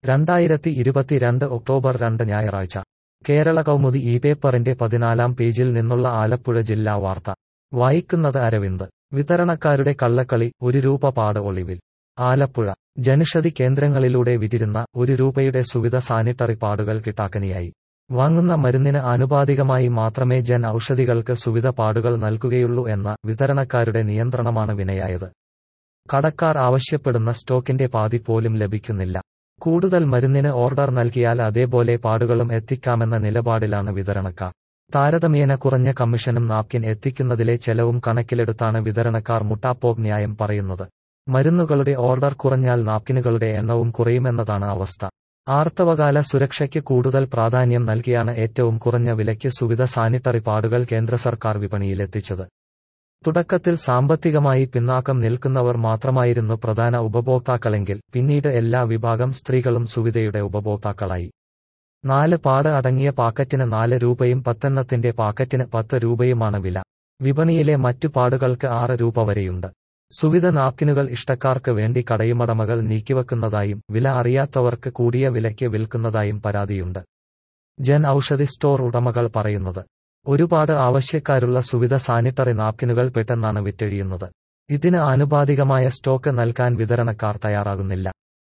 രണ്ടായിരത്തി ഇരുപത്തിരണ്ട് ഒക്ടോബർ രണ്ട് ഞായറാഴ്ച കേരള കൗമുദി ഈ പേപ്പറിന്റെ പതിനാലാം പേജിൽ നിന്നുള്ള ആലപ്പുഴ ജില്ലാ വാർത്ത വായിക്കുന്നത് അരവിന്ദ് വിതരണക്കാരുടെ കള്ളക്കളി ഒരു രൂപ പാട് ഒളിവിൽ ആലപ്പുഴ ജനഷതി കേന്ദ്രങ്ങളിലൂടെ വിറ്റിരുന്ന ഒരു രൂപയുടെ സുവിധ സാനിറ്ററി പാടുകൾ കിട്ടാക്കനിയായി വാങ്ങുന്ന മരുന്നിന് ആനുപാതികമായി മാത്രമേ ജൻ ഔഷധികൾക്ക് സുവിധ പാടുകൾ നൽകുകയുള്ളൂ എന്ന വിതരണക്കാരുടെ നിയന്ത്രണമാണ് വിനയായത് കടക്കാർ ആവശ്യപ്പെടുന്ന സ്റ്റോക്കിന്റെ പാതി പോലും ലഭിക്കുന്നില്ല കൂടുതൽ മരുന്നിന് ഓർഡർ നൽകിയാൽ അതേപോലെ പാടുകളും എത്തിക്കാമെന്ന നിലപാടിലാണ് വിതരണക്കാർ താരതമ്യേന കുറഞ്ഞ കമ്മീഷനും നാപ്കിൻ എത്തിക്കുന്നതിലെ ചെലവും കണക്കിലെടുത്താണ് വിതരണക്കാർ മുട്ടാപ്പോക് ന്യായം പറയുന്നത് മരുന്നുകളുടെ ഓർഡർ കുറഞ്ഞാൽ നാപ്കിനുകളുടെ എണ്ണവും കുറയുമെന്നതാണ് അവസ്ഥ ആർത്തവകാല സുരക്ഷയ്ക്ക് കൂടുതൽ പ്രാധാന്യം നൽകിയാണ് ഏറ്റവും കുറഞ്ഞ വിലയ്ക്ക് സുവിധ സാനിറ്ററി പാടുകൾ കേന്ദ്ര സർക്കാർ വിപണിയിലെത്തിച്ചത് തുടക്കത്തിൽ സാമ്പത്തികമായി പിന്നാക്കം നിൽക്കുന്നവർ മാത്രമായിരുന്നു പ്രധാന ഉപഭോക്താക്കളെങ്കിൽ പിന്നീട് എല്ലാ വിഭാഗം സ്ത്രീകളും സുവിധയുടെ ഉപഭോക്താക്കളായി നാല് പാട് അടങ്ങിയ പാക്കറ്റിന് നാല് രൂപയും പത്തെണ്ണത്തിന്റെ പാക്കറ്റിന് പത്ത് രൂപയുമാണ് വില വിപണിയിലെ മറ്റു പാടുകൾക്ക് ആറ് രൂപ വരെയുണ്ട് സുവിധ നാപ്കിനുകൾ ഇഷ്ടക്കാർക്ക് വേണ്ടി കടയുമടമകൾ നീക്കിവെക്കുന്നതായും വില അറിയാത്തവർക്ക് കൂടിയ വിലയ്ക്ക് വിൽക്കുന്നതായും പരാതിയുണ്ട് ജൻ ഔഷധി സ്റ്റോർ ഉടമകൾ പറയുന്നത് ഒരുപാട് ആവശ്യക്കാരുള്ള സുവിധ സാനിറ്ററി നാപ്കിനുകൾ പെട്ടെന്നാണ് വിറ്റഴിയുന്നത് ഇതിന് ആനുപാതികമായ സ്റ്റോക്ക് നൽകാൻ വിതരണക്കാർ തയ്യാറാകുന്നില്ല